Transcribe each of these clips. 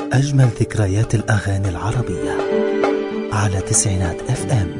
أجمل ذكريات الأغاني العربية على تسعينات اف ام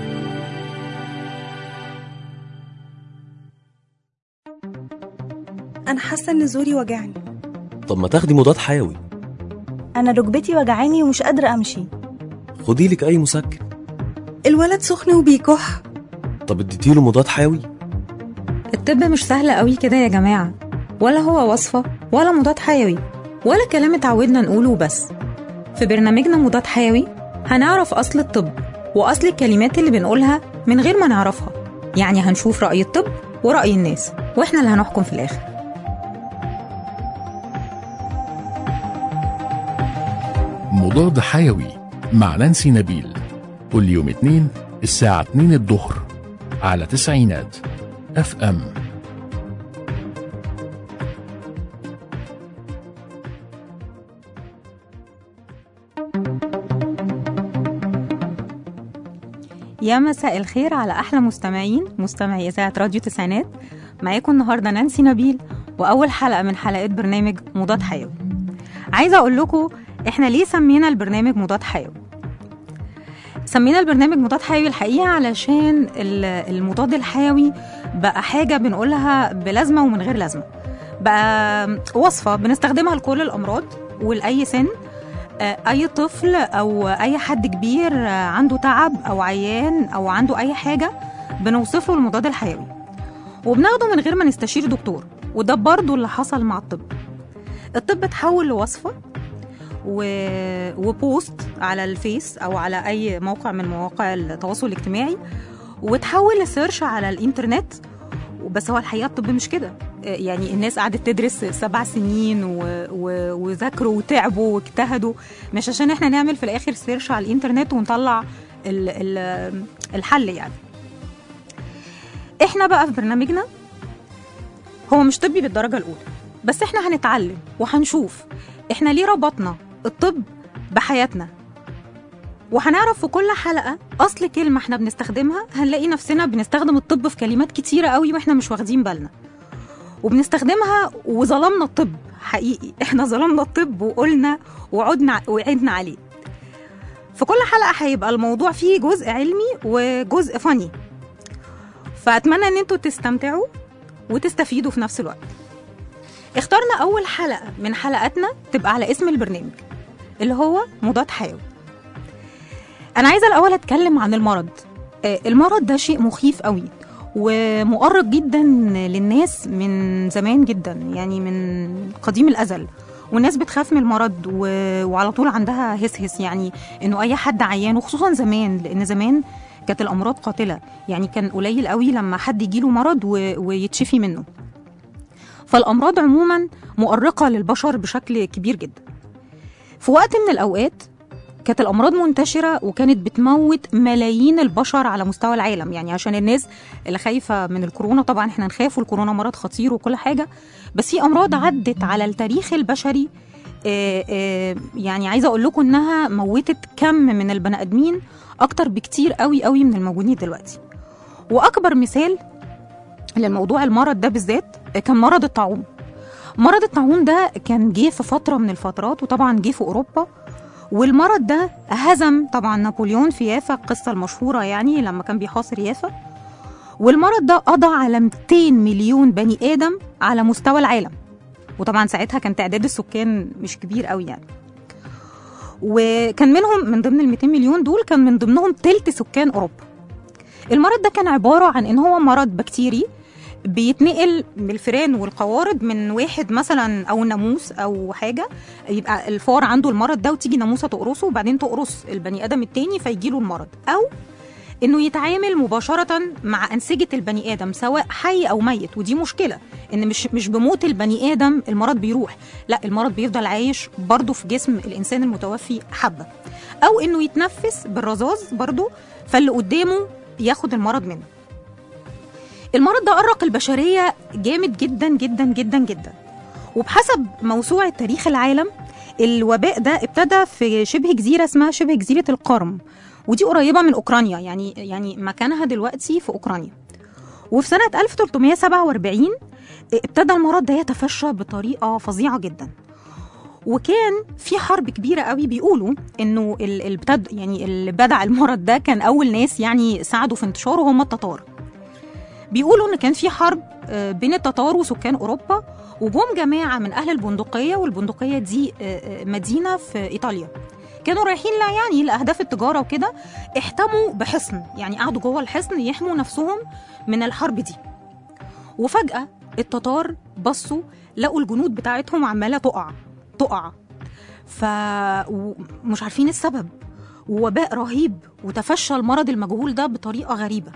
أنا حاسة إن زوري وجعني طب ما تاخدي مضاد حيوي أنا ركبتي وجعاني ومش قادرة أمشي خدي لك اي مسكن الولد سخن وبيكح طب اديتيله مضاد حيوي الطب مش سهل قوي كده يا جماعة ولا هو وصفة ولا مضاد حيوي ولا كلام اتعودنا نقوله وبس في برنامجنا مضاد حيوي هنعرف أصل الطب وأصل الكلمات اللي بنقولها من غير ما نعرفها يعني هنشوف رأي الطب ورأي الناس وإحنا اللي هنحكم في الآخر مضاد حيوي مع نانسي نبيل كل يوم اثنين الساعة 2 الظهر على تسعينات اف ام يا مساء الخير على أحلى مستمعين مستمعي إذاعة راديو تسعينات معاكم النهاردة نانسي نبيل وأول حلقة من حلقات برنامج مضاد حيوي عايزة أقول لكم إحنا ليه سمينا البرنامج مضاد حيوي سمينا البرنامج مضاد حيوي الحقيقة علشان ال- المضاد الحيوي بقى حاجة بنقولها بلازمة ومن غير لازمة بقى وصفة بنستخدمها لكل الأمراض ولأي سن آه، أي طفل أو أي حد كبير آه، عنده تعب أو عيان أو عنده أي حاجة بنوصف له المضاد الحيوي وبناخده من غير ما نستشير دكتور وده برضو اللي حصل مع الطب الطب اتحول لوصفة و... وبوست على الفيس او على اي موقع من مواقع التواصل الاجتماعي وتحول لسيرش على الانترنت بس هو الحقيقه الطب مش كده يعني الناس قعدت تدرس سبع سنين و... و... وذاكروا وتعبوا واجتهدوا مش عشان احنا نعمل في الاخر سيرش على الانترنت ونطلع ال... ال... الحل يعني احنا بقى في برنامجنا هو مش طبي بالدرجه الاولى بس احنا هنتعلم وهنشوف احنا ليه ربطنا الطب بحياتنا وهنعرف في كل حلقة أصل كلمة احنا بنستخدمها هنلاقي نفسنا بنستخدم الطب في كلمات كتيرة قوي واحنا مش واخدين بالنا وبنستخدمها وظلمنا الطب حقيقي احنا ظلمنا الطب وقلنا وعدنا وعدنا عليه في كل حلقة هيبقى الموضوع فيه جزء علمي وجزء فني فأتمنى ان انتوا تستمتعوا وتستفيدوا في نفس الوقت اخترنا أول حلقة من حلقاتنا تبقى على اسم البرنامج اللي هو مضاد حيوي أنا عايزة الأول أتكلم عن المرض آه، المرض ده شيء مخيف قوي ومؤرق جدا للناس من زمان جدا يعني من قديم الأزل والناس بتخاف من المرض و... وعلى طول عندها هس هس يعني انه اي حد عيان وخصوصا زمان لان زمان كانت الامراض قاتله يعني كان قليل قوي لما حد يجيله مرض و... ويتشفي منه فالأمراض عموما مؤرقة للبشر بشكل كبير جدا في وقت من الأوقات كانت الأمراض منتشرة وكانت بتموت ملايين البشر على مستوى العالم يعني عشان الناس اللي خايفة من الكورونا طبعا احنا نخاف والكورونا مرض خطير وكل حاجة بس في أمراض عدت على التاريخ البشري آه، آه، يعني عايزة أقول لكم إنها موتت كم من البني آدمين أكتر بكتير قوي قوي من الموجودين دلوقتي وأكبر مثال للموضوع المرض ده بالذات كان مرض الطاعون مرض الطاعون ده كان جه في فترة من الفترات وطبعا جه في أوروبا والمرض ده هزم طبعا نابليون في يافا القصة المشهورة يعني لما كان بيحاصر يافا والمرض ده قضى على 200 مليون بني آدم على مستوى العالم وطبعا ساعتها كان تعداد السكان مش كبير قوي يعني وكان منهم من ضمن ال 200 مليون دول كان من ضمنهم تلت سكان أوروبا المرض ده كان عبارة عن إن هو مرض بكتيري بيتنقل من الفئران والقوارض من واحد مثلا او ناموس او حاجه يبقى الفار عنده المرض ده وتيجي ناموسه تقرصه وبعدين تقرص البني ادم التاني فيجيله المرض او انه يتعامل مباشره مع انسجه البني ادم سواء حي او ميت ودي مشكله ان مش مش بموت البني ادم المرض بيروح لا المرض بيفضل عايش برضه في جسم الانسان المتوفي حبه او انه يتنفس بالرذاذ برضه فاللي قدامه ياخد المرض منه المرض ده أرق البشرية جامد جدا جدا جدا جدا وبحسب موسوعة تاريخ العالم الوباء ده ابتدى في شبه جزيرة اسمها شبه جزيرة القرم ودي قريبة من أوكرانيا يعني يعني مكانها دلوقتي في أوكرانيا وفي سنة 1347 ابتدى المرض ده يتفشى بطريقة فظيعة جدا وكان في حرب كبيره قوي بيقولوا انه ال- البتد يعني اللي بدع المرض ده كان اول ناس يعني ساعدوا في انتشاره هم التتار بيقولوا ان كان في حرب آه، بين التتار وسكان اوروبا وجم جماعه من اهل البندقيه والبندقيه دي آه، آه، مدينه في ايطاليا كانوا رايحين لا يعني لاهداف التجاره وكده احتموا بحصن يعني قعدوا جوه الحصن يحموا نفسهم من الحرب دي وفجاه التتار بصوا لقوا الجنود بتاعتهم عماله تقع تقع فمش عارفين السبب ووباء رهيب وتفشى المرض المجهول ده بطريقه غريبه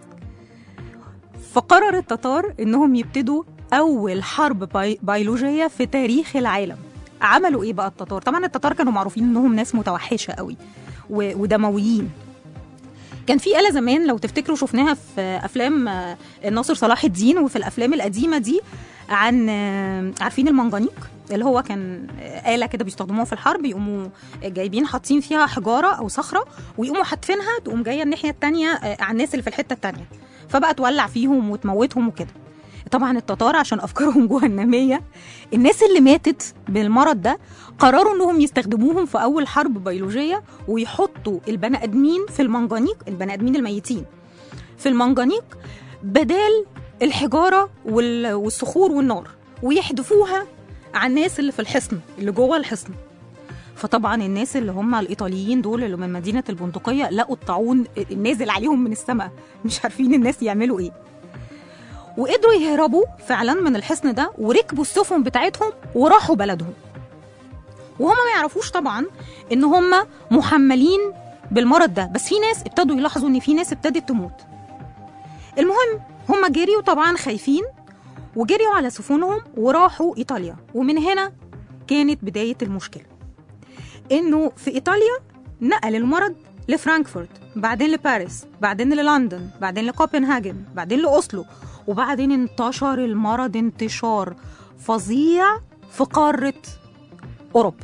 فقرر التتار انهم يبتدوا اول حرب باي- بيولوجيه في تاريخ العالم عملوا ايه بقى التتار طبعا التتار كانوا معروفين انهم ناس متوحشه قوي و- ودمويين كان في آلة زمان لو تفتكروا شفناها في أفلام آه، ناصر صلاح الدين وفي الأفلام القديمة دي عن آه، عارفين المنجنيق اللي هو كان آه، آلة كده بيستخدموها في الحرب يقوموا جايبين حاطين فيها حجارة أو صخرة ويقوموا حاتفينها تقوم جاية الناحية التانية آه، على الناس اللي في الحتة التانية فبقى تولع فيهم وتموتهم وكده طبعا التتار عشان افكارهم جهنميه الناس اللي ماتت بالمرض ده قرروا انهم يستخدموهم في اول حرب بيولوجيه ويحطوا البني ادمين في المنجنيق البني ادمين الميتين في المنجنيق بدال الحجاره وال- والصخور والنار ويحدفوها على الناس اللي في الحصن اللي جوه الحصن فطبعا الناس اللي هم الايطاليين دول اللي من مدينه البندقيه لقوا الطاعون نازل عليهم من السماء مش عارفين الناس يعملوا ايه وقدروا يهربوا فعلا من الحصن ده وركبوا السفن بتاعتهم وراحوا بلدهم وهم ما يعرفوش طبعا ان هم محملين بالمرض ده بس في ناس ابتدوا يلاحظوا ان في ناس ابتدت تموت المهم هم جريوا طبعا خايفين وجريوا على سفنهم وراحوا ايطاليا ومن هنا كانت بدايه المشكله انه في ايطاليا نقل المرض لفرانكفورت بعدين لباريس بعدين للندن بعدين لكوبنهاجن بعدين لاوسلو وبعدين انتشر المرض انتشار فظيع في قاره اوروبا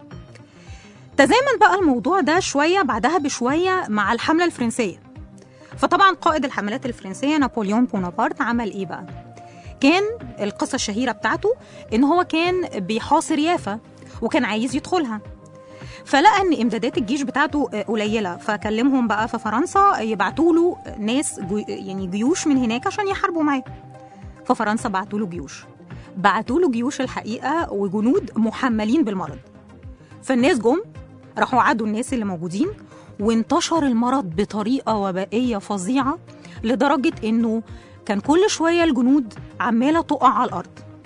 تزامن بقى الموضوع ده شويه بعدها بشويه مع الحمله الفرنسيه فطبعا قائد الحملات الفرنسيه نابليون بونابرت عمل ايه بقى كان القصه الشهيره بتاعته ان هو كان بيحاصر يافا وكان عايز يدخلها فلقى ان امدادات الجيش بتاعته آه، قليله فكلمهم بقى في فرنسا يبعتوا له ناس جو يعني جيوش من هناك عشان يحاربوا معاه ففرنسا بعتوا له جيوش بعتوا له جيوش الحقيقه وجنود محملين بالمرض فالناس جم راحوا عادوا الناس اللي موجودين وانتشر المرض بطريقه وبائيه فظيعه لدرجه انه كان كل شويه الجنود عماله تقع على الارض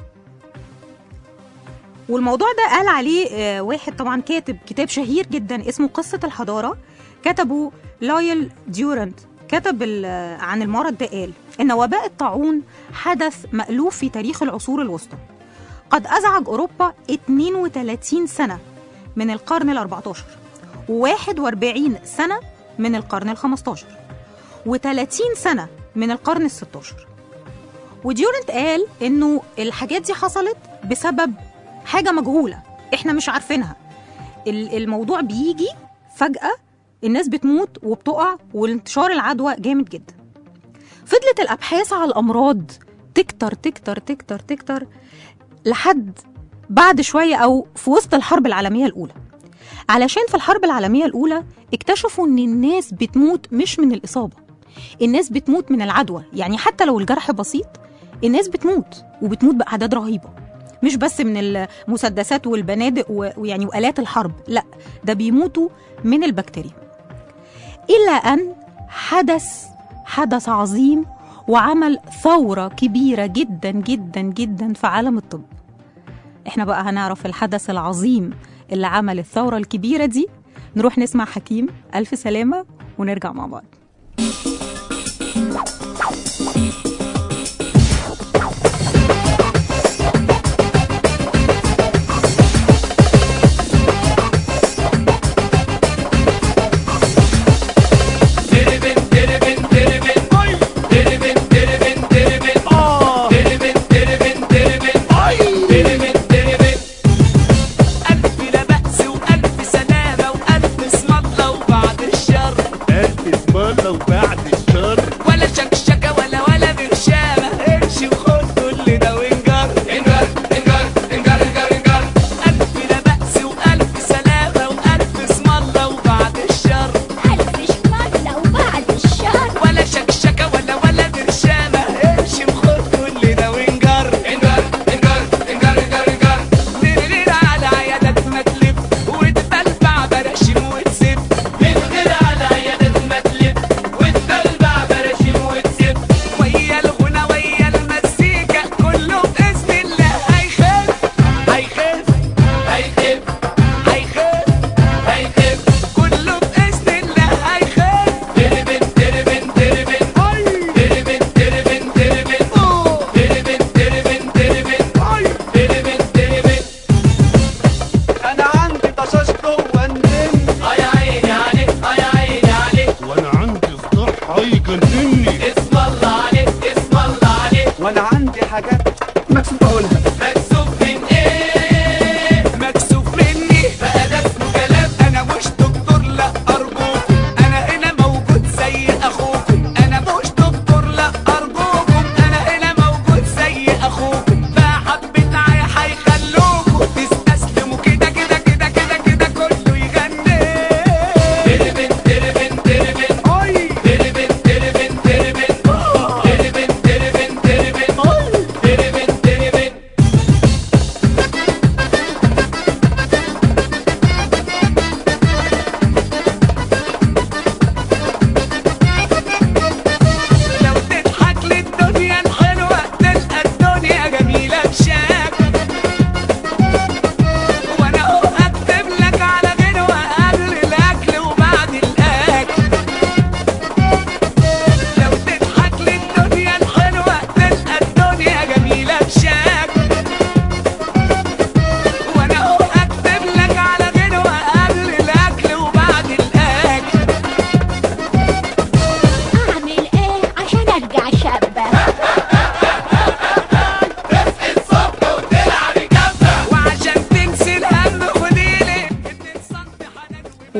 والموضوع ده قال عليه آه، واحد طبعا كاتب كتاب شهير جدا اسمه قصة الحضارة كتبه لايل ديورانت كتب ال- عن المرض ده قال إن وباء الطاعون حدث مألوف في تاريخ العصور الوسطى قد أزعج أوروبا 32 سنة من القرن ال 14 و41 سنة من القرن ال 15 و30 سنة من القرن ال 16 وديورنت قال إنه الحاجات دي حصلت بسبب حاجه مجهوله احنا مش عارفينها ال- الموضوع بيجي فجاه الناس بتموت وبتقع وانتشار العدوى جامد جدا فضلت الابحاث على الامراض تكتر تكتر تكتر تكتر لحد بعد شويه او في وسط الحرب العالميه الاولى علشان في الحرب العالميه الاولى اكتشفوا ان الناس بتموت مش من الاصابه الناس بتموت من العدوى يعني حتى لو الجرح بسيط الناس بتموت وبتموت باعداد رهيبه مش بس من المسدسات والبنادق و- ويعني والات الحرب لا ده بيموتوا من البكتيريا الا ان حدث حدث عظيم وعمل ثوره كبيره جدا جدا جدا في عالم الطب احنا بقى هنعرف الحدث العظيم اللي عمل الثوره الكبيره دي نروح نسمع حكيم الف سلامه ونرجع مع بعض ألف لا بأس وألف سلامة وألف اسم الله وبعد الشر ألف اسم الله وبعد الشر ولا شكشكة ولا ولا برشامة امشي وخد كل ده وانجر انجر انجر انجر انجر انجر ألف لا بأس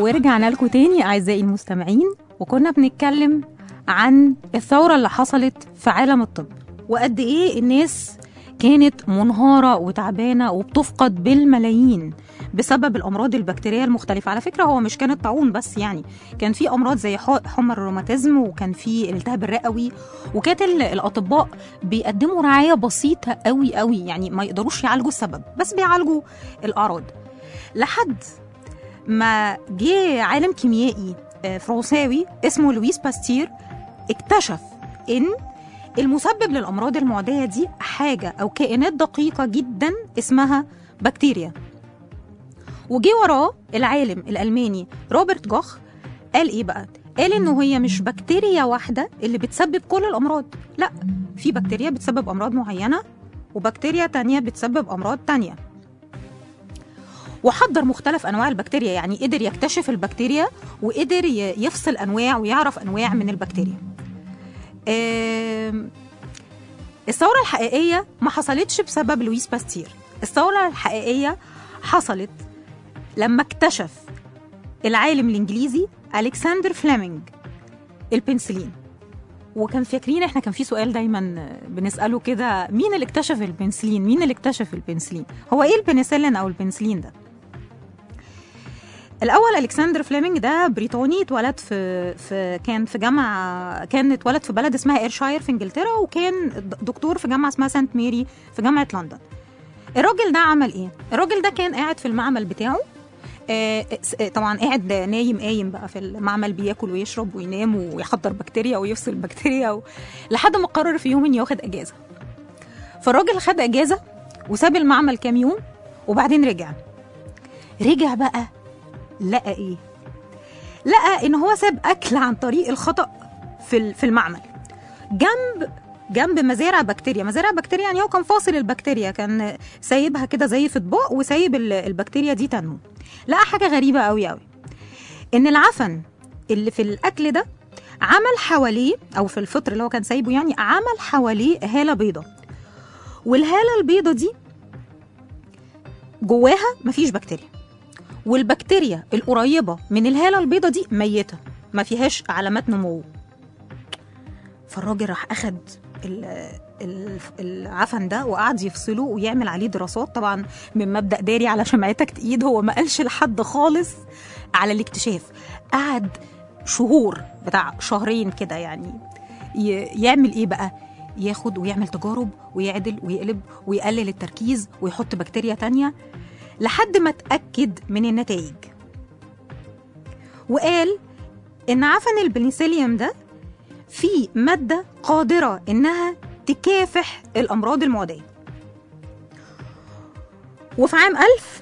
ورجعنا لكم تاني أعزائي المستمعين وكنا بنتكلم عن الثورة اللي حصلت في عالم الطب وقد إيه الناس كانت منهارة وتعبانة وبتفقد بالملايين بسبب الأمراض البكتيرية المختلفة على فكرة هو مش كان الطاعون بس يعني كان في أمراض زي ح- حمى الروماتيزم وكان في الالتهاب الرئوي وكانت ال- الأطباء بيقدموا رعاية بسيطة قوي قوي يعني ما يقدروش يعالجوا السبب بس بيعالجوا الأعراض لحد ما جه عالم كيميائي آه، فرنساوي اسمه لويس باستير اكتشف ان المسبب للامراض المعديه دي حاجه او كائنات دقيقه جدا اسمها بكتيريا وجي وراه العالم الالماني روبرت جوخ قال ايه بقى قال انه هي مش بكتيريا واحده اللي بتسبب كل الامراض لا في بكتيريا بتسبب امراض معينه وبكتيريا تانية بتسبب امراض تانية وحضر مختلف انواع البكتيريا يعني قدر يكتشف البكتيريا وقدر ي- يفصل انواع ويعرف انواع من البكتيريا آم، الثوره الحقيقيه ما حصلتش بسبب لويس باستير الثوره الحقيقيه حصلت لما اكتشف العالم الانجليزي الكسندر فليمنج البنسلين وكان فاكرين احنا كان في سؤال دايما بنساله كده مين اللي اكتشف البنسلين مين اللي اكتشف البنسلين هو ايه البنسلين او البنسلين ده الاول الكسندر فليمنج ده بريطاني اتولد في في كان في جامعه كان اتولد في بلد اسمها ايرشاير في انجلترا وكان د- دكتور في جامعه اسمها سانت ميري في جامعه لندن الراجل ده عمل ايه الراجل ده كان قاعد في المعمل بتاعه آه، س- آه، طبعا قاعد نايم قايم بقى في المعمل بياكل ويشرب وينام ويحضر بكتيريا ويفصل بكتيريا و... لحد ما قرر في يوم انه ياخد اجازه فالراجل خد اجازه وساب المعمل كام يوم وبعدين رجع رجع بقى لقى ايه لقى ان هو ساب اكل عن طريق الخطا في ال- في المعمل جنب جنب مزارع بكتيريا مزارع بكتيريا يعني هو كان فاصل البكتيريا كان سايبها كده زي في اطباق وسايب ال- البكتيريا دي تنمو لقى حاجه غريبه قوي قوي ان العفن اللي في الاكل ده عمل حواليه او في الفطر اللي هو كان سايبه يعني عمل حواليه هاله بيضه والهاله البيضه دي جواها مفيش بكتيريا والبكتيريا القريبه من الهاله البيضه دي ميته ما فيهاش علامات نمو فالراجل راح اخد ال- ال- العفن ده وقعد يفصله ويعمل عليه دراسات طبعا من مبدا داري على شمعتك تقيد هو ما قالش لحد خالص على الاكتشاف قعد شهور بتاع شهرين كده يعني ي- يعمل ايه بقى ياخد ويعمل تجارب ويعدل ويقلب ويقلل التركيز ويحط بكتيريا تانية لحد ما اتأكد من النتائج وقال إن عفن البنسليوم ده فيه مادة قادرة إنها تكافح الأمراض المعدية وفي عام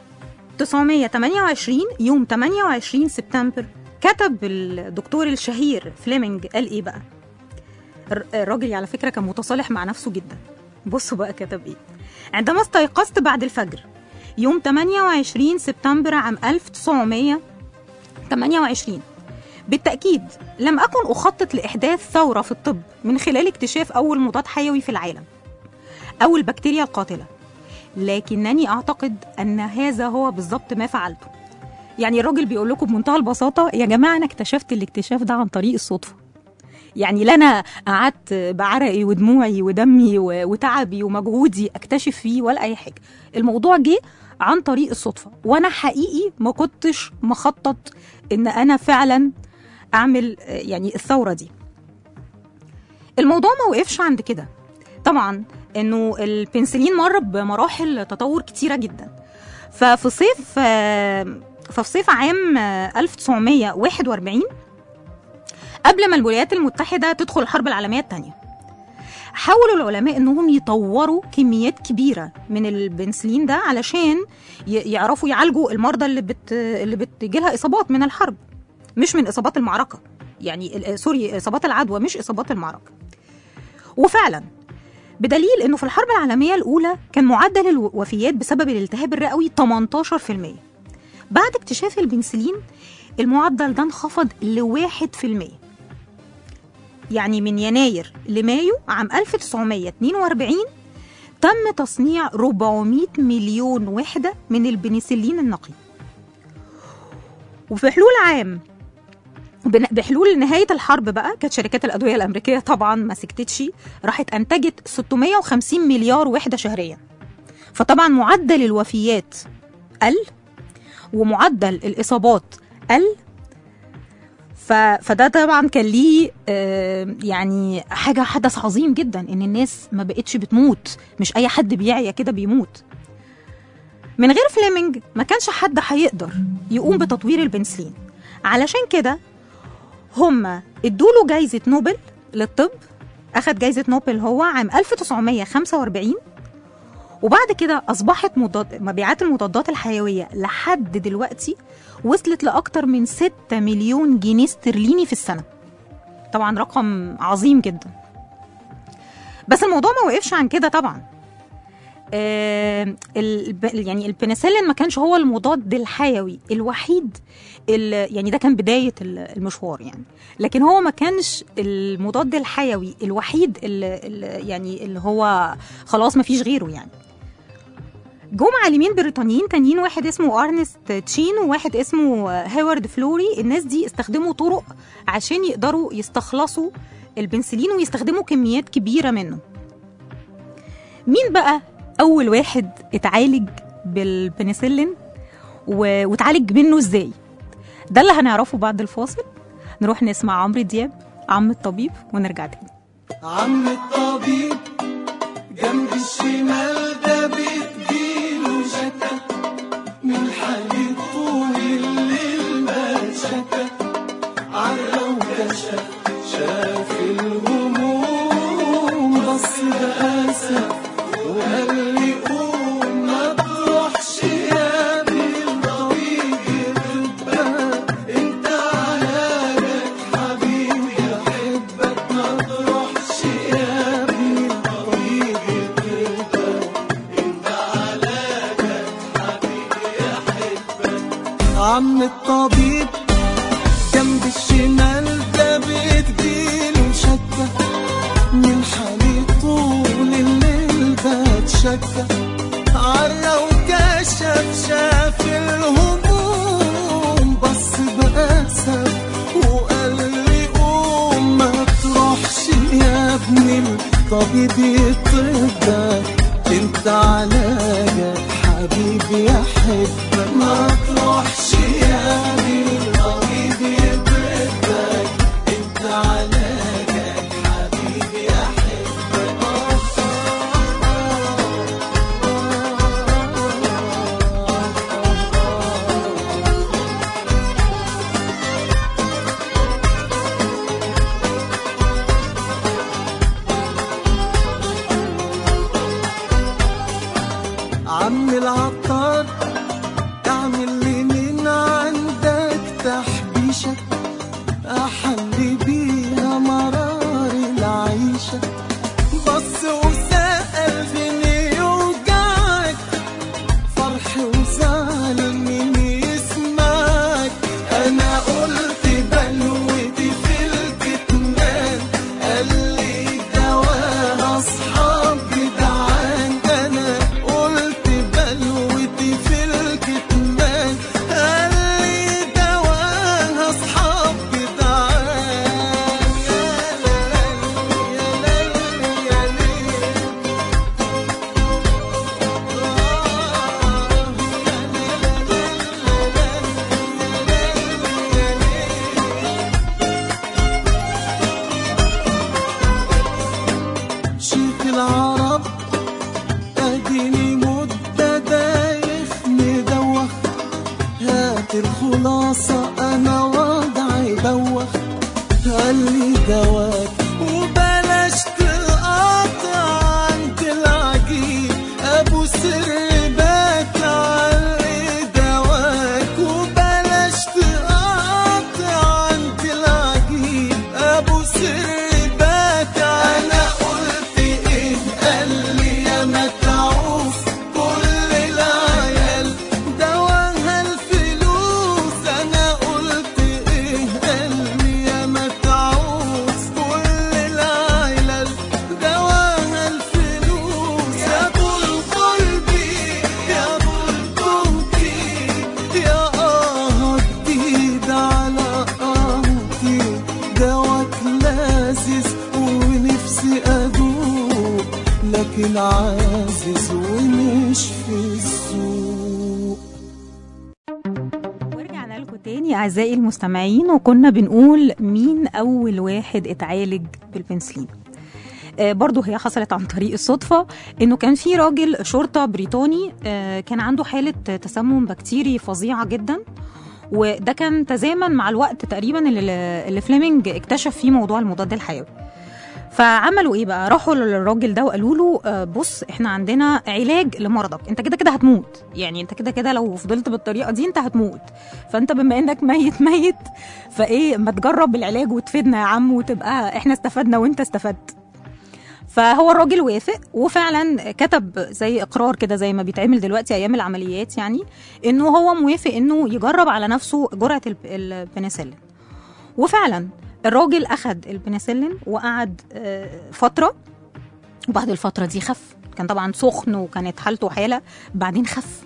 1928 يوم 28 سبتمبر كتب الدكتور الشهير فليمنج قال إيه بقى الر- الراجل على فكرة كان متصالح مع نفسه جدا بصوا بقى كتب إيه عندما استيقظت بعد الفجر يوم 28 سبتمبر عام 1928 بالتأكيد لم أكن أخطط لإحداث ثورة في الطب من خلال اكتشاف أول مضاد حيوي في العالم أو البكتيريا القاتلة لكنني أعتقد أن هذا هو بالضبط ما فعلته يعني الراجل بيقول لكم بمنتهى البساطة يا جماعة أنا اكتشفت الاكتشاف ده عن طريق الصدفة يعني لا أنا قعدت بعرقي ودموعي ودمي و- وتعبي ومجهودي أكتشف فيه ولا أي حاجة الموضوع جه عن طريق الصدفة وأنا حقيقي ما كنتش مخطط إن أنا فعلا أعمل آه، يعني الثورة دي الموضوع ما وقفش عند كده طبعا انه البنسلين مر بمراحل تطور كتيره جدا ففي صيف آه، ففي صيف عام آه، 1941 قبل ما الولايات المتحده تدخل الحرب العالميه الثانيه حاولوا العلماء انهم يطوروا كميات كبيره من البنسلين ده علشان ي- يعرفوا يعالجوا المرضى اللي بت اللي بتجيلها اصابات من الحرب مش من اصابات المعركه يعني ال- سوري اصابات العدوى مش اصابات المعركه وفعلا بدليل انه في الحرب العالميه الاولى كان معدل الوفيات بسبب الالتهاب الرئوي 18% بعد اكتشاف البنسلين المعدل ده انخفض ل 1% يعني من يناير لمايو عام 1942 تم تصنيع 400 مليون وحدة من البنسلين النقي وفي حلول عام بن- بحلول نهاية الحرب بقى كانت شركات الأدوية الأمريكية طبعا ما سكتتش راحت أنتجت 650 مليار وحدة شهريا فطبعا معدل الوفيات قل ومعدل الإصابات قل ف... فده طبعا كان ليه آه، يعني حاجة حدث عظيم جدا إن الناس ما بقتش بتموت مش أي حد بيعيا كده بيموت من غير فليمنج ما كانش حد هيقدر يقوم بتطوير البنسلين علشان كده هم ادوله جايزة نوبل للطب أخد جايزة نوبل هو عام 1945 وبعد كده أصبحت مضاد... مبيعات المضادات الحيوية لحد دلوقتي وصلت لأكتر من 6 مليون جنيه استرليني في السنة طبعا رقم عظيم جدا بس الموضوع ما وقفش عن كده طبعا آه الب... يعني البنسلين ما كانش هو المضاد الحيوي الوحيد ال... يعني ده كان بداية ال- المشوار يعني لكن هو ما كانش المضاد الحيوي الوحيد اللي, اللي يعني اللي هو خلاص ما فيش غيره يعني جم عالمين بريطانيين تانيين واحد اسمه ارنست تشين وواحد اسمه هيوارد فلوري الناس دي استخدموا طرق عشان يقدروا يستخلصوا البنسلين ويستخدموا كميات كبيرة منه مين بقى أول واحد اتعالج بالبنسلين و... وتعالج منه ازاي ده اللي هنعرفه بعد الفاصل نروح نسمع عمرو دياب عم الطبيب ونرجع تاني عم الطبيب جنب الشمال ده بتجيله شكا من حالي طول الليل ما شكا عرى وكشف شاف الهموم بص بأسف وقال لي قوم ما تروحش يا ابني الطبيب يطبك انت علاجك حبيبي احبك ما تروحش يا ابني الطبيب يطبك انت علاجك حبيبي احبك عم الطبيب جنب الشمال ده بتجيله شكة من حالي طول الليل بتشكى عرى وكشف شاف الهموم بص بأسف وقال لي قوم ما تروحش يا ابني الطبيب يطبك انت علاجك حبيبي احبك ما تروحش يا ابني الطبيب يطبك انت علاجك حبيبي عم العطار اعمل لي من عندك تحبيشة احل بيها مرار العيشة بص وسأل فيني يوجعك فرح وزعل مين يسمعك انا قلت بلوتي في الكتمان قال لي دواها اصحاب جدعان انا قلت بلوتي في الكتمان قال لي دواها اصحاب جدعان يا ليل يا ليل يا ليل شيخ العرب اديني مدة دايخ مدوخ هات الخلاصة انا وضعي دوخ قال لي دواك وبلاش تقاطع عند العجيب ابو سر بات علي دواك وبلاش تقاطع عند العجيب ابو سر بات انا قلت ايه قال لي يا متعوف كل العيال دواها الفلوس انا قلت ايه قال لي يا متعوف العزيز ومش في السوق ورجعنا لكم تاني اعزائي المستمعين وكنا بنقول مين اول واحد اتعالج بالبنسلين آه، برضه هي حصلت عن طريق الصدفة إنه كان في راجل شرطة بريطاني آه، كان عنده حالة تسمم بكتيري فظيعة جدا وده كان تزامن مع الوقت تقريبا اللي, اللي فليمنج اكتشف فيه موضوع المضاد الحيوي فعملوا ايه بقى راحوا للراجل ده وقالوا له آه، بص احنا عندنا علاج لمرضك انت كده كده هتموت يعني انت كده كده لو فضلت بالطريقه دي انت هتموت فانت بما انك ميت ميت فايه ما تجرب العلاج وتفيدنا يا عم وتبقى احنا استفدنا وانت استفدت فهو الراجل وافق وفعلا كتب زي اقرار كده زي ما بيتعمل دلوقتي ايام العمليات يعني انه هو موافق انه يجرب على نفسه جرعه الب- البنسلين وفعلا الراجل اخد البنسلين وقعد آه، فتره وبعد الفتره دي خف كان طبعا سخن وكانت حالته حاله بعدين خف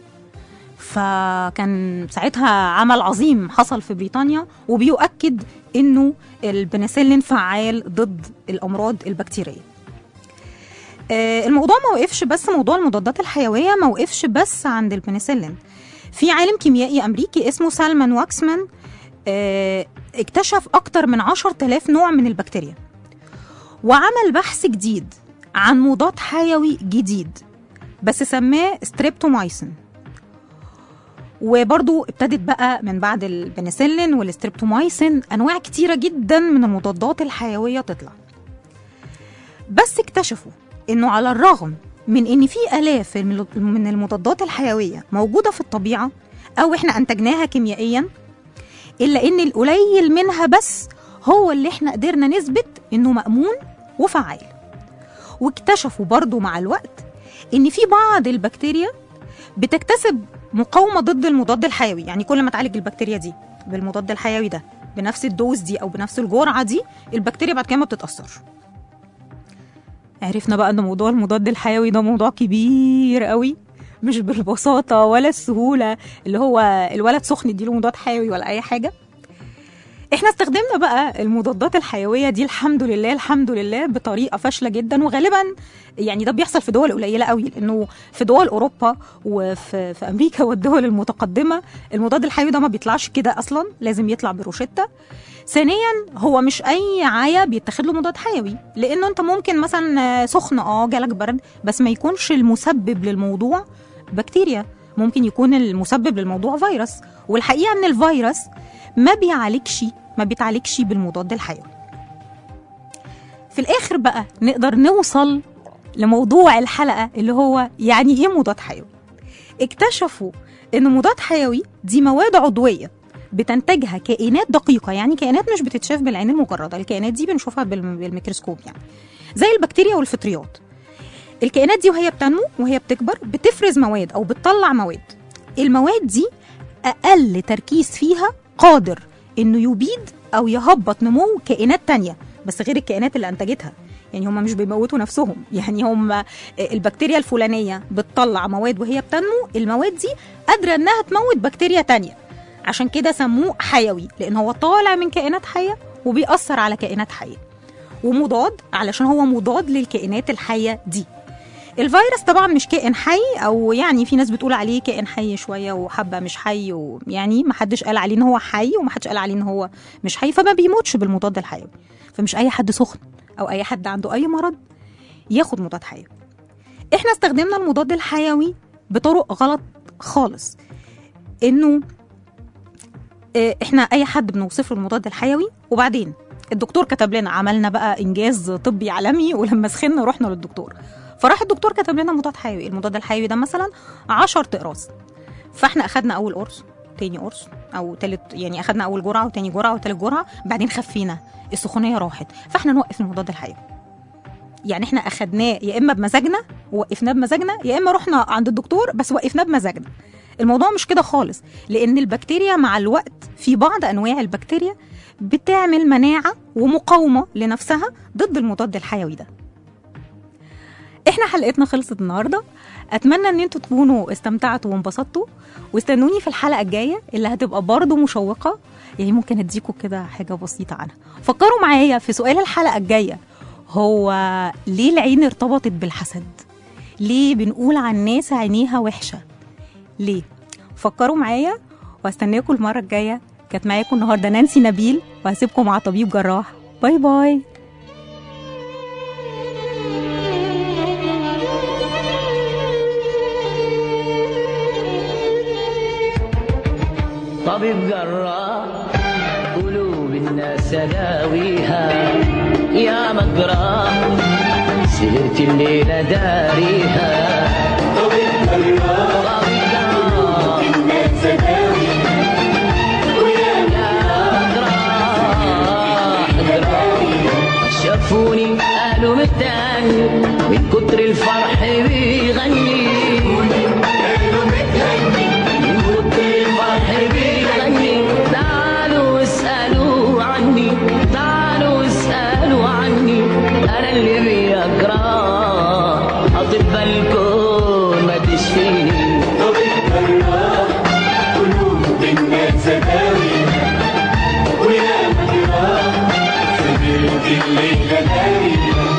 فكان ساعتها عمل عظيم حصل في بريطانيا وبيؤكد انه البنسلين فعال ضد الامراض البكتيريه آه، الموضوع ما وقفش بس موضوع المضادات الحيويه ما وقفش بس عند البنسلين في عالم كيميائي امريكي اسمه سالمان واكسمان آه، اكتشف اكتر من 10000 نوع من البكتيريا وعمل بحث جديد عن مضاد حيوي جديد بس سماه ستريبتومايسين وبرضو ابتدت بقى من بعد البنسلين والستريبتومايسين انواع كتيره جدا من المضادات الحيويه تطلع بس اكتشفوا انه على الرغم من ان في الاف المل- من المضادات الحيويه موجوده في الطبيعه او احنا انتجناها كيميائيا الا ان القليل منها بس هو اللي احنا قدرنا نثبت انه مامون وفعال واكتشفوا برضو مع الوقت ان في بعض البكتيريا بتكتسب مقاومه ضد المضاد الحيوي يعني كل ما تعالج البكتيريا دي بالمضاد الحيوي ده بنفس الدوز دي او بنفس الجرعه دي البكتيريا بعد كده ما بتتاثرش عرفنا بقى ان موضوع المضاد الحيوي ده موضوع كبير قوي مش بالبساطه ولا السهوله اللي هو الولد سخن يديله مضاد حيوي ولا اي حاجه احنا استخدمنا بقى المضادات الحيويه دي الحمد لله الحمد لله بطريقه فاشله جدا وغالبا يعني ده بيحصل في دول قليله قوي لانه في دول اوروبا وفي في امريكا والدول المتقدمه المضاد الحيوي ده ما بيطلعش كده اصلا لازم يطلع بروشته ثانيا هو مش اي عيا بيتاخد له مضاد حيوي لانه انت ممكن مثلا آه، سخن اه جالك برد بس ما يكونش المسبب للموضوع بكتيريا ممكن يكون المسبب للموضوع فيروس والحقيقه ان الفيروس ما بيعالجش ما بيتعالجش بالمضاد الحيوي في الاخر بقى نقدر نوصل لموضوع الحلقه اللي هو يعني ايه مضاد حيوي اكتشفوا ان مضاد حيوي دي مواد عضويه بتنتجها كائنات دقيقه يعني كائنات مش بتتشاف بالعين المجرده الكائنات دي بنشوفها بالم- بالميكروسكوب يعني زي البكتيريا والفطريات الكائنات دي وهي بتنمو وهي بتكبر بتفرز مواد او بتطلع مواد المواد دي اقل تركيز فيها قادر انه يبيد او يهبط نمو كائنات تانية بس غير الكائنات اللي انتجتها يعني هم مش بيموتوا نفسهم يعني هم البكتيريا الفلانيه بتطلع مواد وهي بتنمو المواد دي قادره انها تموت بكتيريا تانية عشان كده سموه حيوي لان هو طالع من كائنات حيه وبيأثر على كائنات حيه ومضاد علشان هو مضاد للكائنات الحيه دي الفيروس طبعا مش كائن حي او يعني في ناس بتقول عليه كائن حي شويه وحبه مش حي ويعني ما حدش قال عليه ان هو حي وما حدش قال عليه ان هو مش حي فما بيموتش بالمضاد الحيوي فمش اي حد سخن او اي حد عنده اي مرض ياخد مضاد حيوي احنا استخدمنا المضاد الحيوي بطرق غلط خالص انه آه، احنا اي حد بنوصف له المضاد الحيوي وبعدين الدكتور كتب لنا عملنا بقى انجاز طبي عالمي ولما سخنا رحنا للدكتور فراح الدكتور كتب لنا مضاد حيوي المضاد الحيوي ده مثلا 10 اقراص فاحنا اخدنا اول قرص تاني قرص او تالت يعني اخدنا اول جرعه وتاني جرعه وتالت جرعه بعدين خفينا السخونيه راحت فاحنا نوقف المضاد الحيوي يعني احنا اخدناه يا اما بمزاجنا ووقفناه بمزاجنا يا اما رحنا عند الدكتور بس وقفناه بمزاجنا الموضوع مش كده خالص لان البكتيريا مع الوقت في بعض انواع البكتيريا بتعمل مناعه ومقاومه لنفسها ضد المضاد الحيوي ده احنا حلقتنا خلصت النهارده اتمنى ان انتوا تكونوا استمتعتوا وانبسطتوا واستنوني في الحلقه الجايه اللي هتبقى برضه مشوقه يعني ممكن اديكم كده حاجه بسيطه عنها فكروا معايا في سؤال الحلقه الجايه هو ليه العين ارتبطت بالحسد ليه بنقول عن ناس عينيها وحشة ليه فكروا معايا واستناكم المرة الجاية كانت معاكم النهاردة نانسي نبيل وهسيبكم مع طبيب جراح باي باي طبيب جراح قلوب الناس داويها يا مجراح سهرت الليلة داريها طبيب جراح الناس داويها ويا جراح شافوني قالوا متاني من كتر الفرح بيغني قالوا متهني من كتر الفرح بيغني تعالوا اسألوا عني تعالوا اسألوا عني أنا اللي بيكره أطباء الكون ما تشفيني طبيب جراح قلوب الناس داويها ويا مجراح سهرت الليلة داريها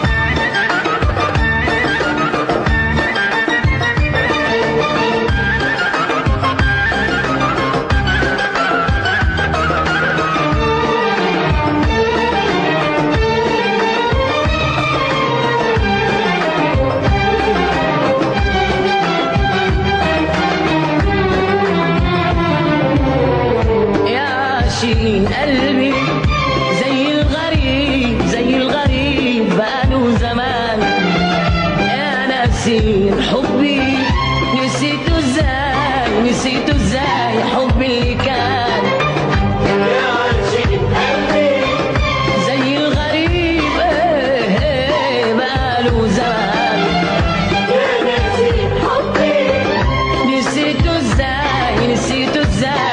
يا شيرين قلبي زي الغريب زي الغريب بقاله زمان يا ناسين حبي نسيته ازاي نسيته ازاي حبي اللي كان يا شيرين قلبي زي الغريب ايه ايه بقاله زمان يا ناسين حبي نسيته ازاي نسيته ازاي